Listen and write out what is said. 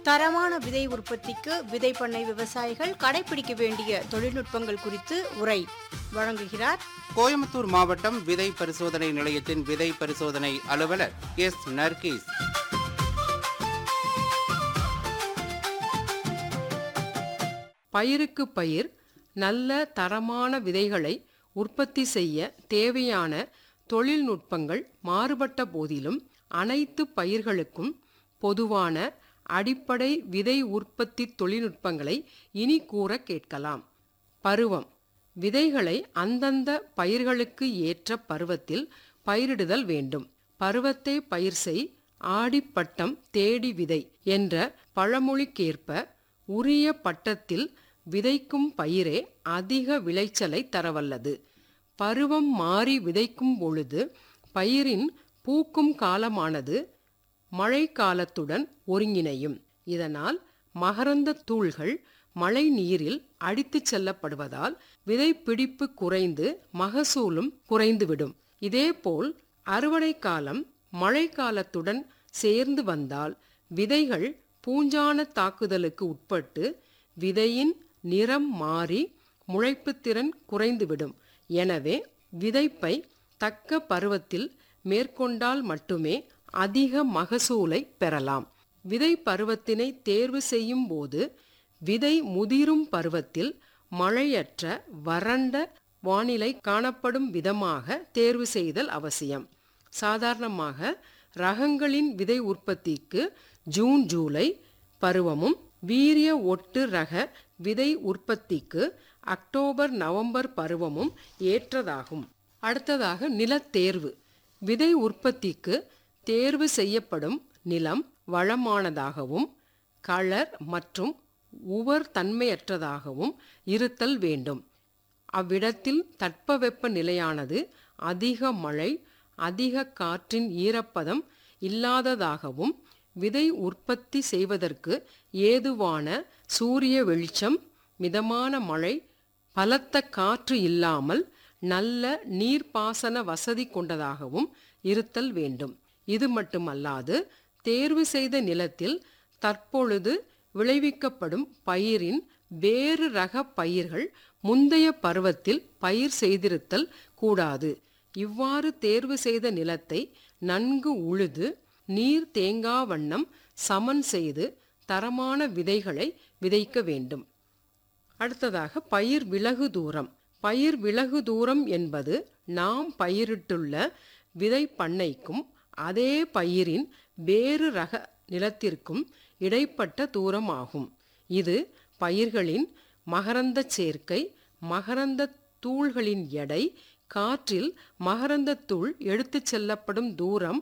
தரமான விதை உற்பத்திக்கு விதை பண்ணை விவசாயிகள் கடைபிடிக்க வேண்டிய தொழில்நுட்பங்கள் குறித்து உரை வழங்குகிறார் கோயம்புத்தூர் மாவட்டம் விதை பரிசோதனை நிலையத்தின் விதை பரிசோதனை அலுவலர் எஸ் நர்கீஸ் பயிருக்கு பயிர் நல்ல தரமான விதைகளை உற்பத்தி செய்ய தேவையான தொழில்நுட்பங்கள் மாறுபட்ட போதிலும் அனைத்து பயிர்களுக்கும் பொதுவான அடிப்படை விதை உற்பத்தி தொழில்நுட்பங்களை இனி கூற கேட்கலாம் பருவம் விதைகளை அந்தந்த பயிர்களுக்கு ஏற்ற பருவத்தில் பயிரிடுதல் வேண்டும் பருவத்தை பயிர் செய் ஆடிப்பட்டம் தேடி விதை என்ற பழமொழிக்கேற்ப உரிய பட்டத்தில் விதைக்கும் பயிரே அதிக விளைச்சலை தரவல்லது பருவம் மாறி விதைக்கும் பொழுது பயிரின் பூக்கும் காலமானது மழை காலத்துடன் ஒருங்கிணையும் இதனால் மகரந்த தூள்கள் மழை நீரில் அடித்துச் செல்லப்படுவதால் விதைப்பிடிப்பு குறைந்து மகசூலும் குறைந்துவிடும் இதேபோல் அறுவடை காலம் மழை காலத்துடன் சேர்ந்து வந்தால் விதைகள் பூஞ்சான தாக்குதலுக்கு உட்பட்டு விதையின் நிறம் மாறி முளைப்புத்திறன் குறைந்துவிடும் எனவே விதைப்பை தக்க பருவத்தில் மேற்கொண்டால் மட்டுமே அதிக மகசூலை பெறலாம் விதை பருவத்தினை தேர்வு செய்யும் போது விதை முதிரும் பருவத்தில் மழையற்ற வறண்ட வானிலை காணப்படும் விதமாக தேர்வு செய்தல் அவசியம் சாதாரணமாக ரகங்களின் விதை உற்பத்திக்கு ஜூன் ஜூலை பருவமும் வீரிய ஒட்டு ரக விதை உற்பத்திக்கு அக்டோபர் நவம்பர் பருவமும் ஏற்றதாகும் அடுத்ததாக நிலத்தேர்வு விதை உற்பத்திக்கு தேர்வு செய்யப்படும் நிலம் வளமானதாகவும் களர் மற்றும் உவர் தன்மையற்றதாகவும் இருத்தல் வேண்டும் அவ்விடத்தில் தட்பவெப்ப நிலையானது அதிக மழை அதிக காற்றின் ஈரப்பதம் இல்லாததாகவும் விதை உற்பத்தி செய்வதற்கு ஏதுவான சூரிய வெளிச்சம் மிதமான மழை பலத்த காற்று இல்லாமல் நல்ல நீர்ப்பாசன வசதி கொண்டதாகவும் இருத்தல் வேண்டும் இது மட்டுமல்லாது தேர்வு செய்த நிலத்தில் தற்பொழுது விளைவிக்கப்படும் பயிரின் வேறு ரக பயிர்கள் முந்தைய பருவத்தில் பயிர் செய்திருத்தல் கூடாது இவ்வாறு தேர்வு செய்த நிலத்தை நன்கு உழுது நீர் தேங்கா வண்ணம் சமன் செய்து தரமான விதைகளை விதைக்க வேண்டும் அடுத்ததாக பயிர் விலகு தூரம் பயிர் விலகு தூரம் என்பது நாம் பயிரிட்டுள்ள விதை பண்ணைக்கும் அதே பயிரின் வேறு ரக நிலத்திற்கும் இடைப்பட்ட தூரம் ஆகும் இது பயிர்களின் மகரந்த சேர்க்கை மகரந்த தூள்களின் எடை காற்றில் மகரந்த தூள் எடுத்துச் செல்லப்படும் தூரம்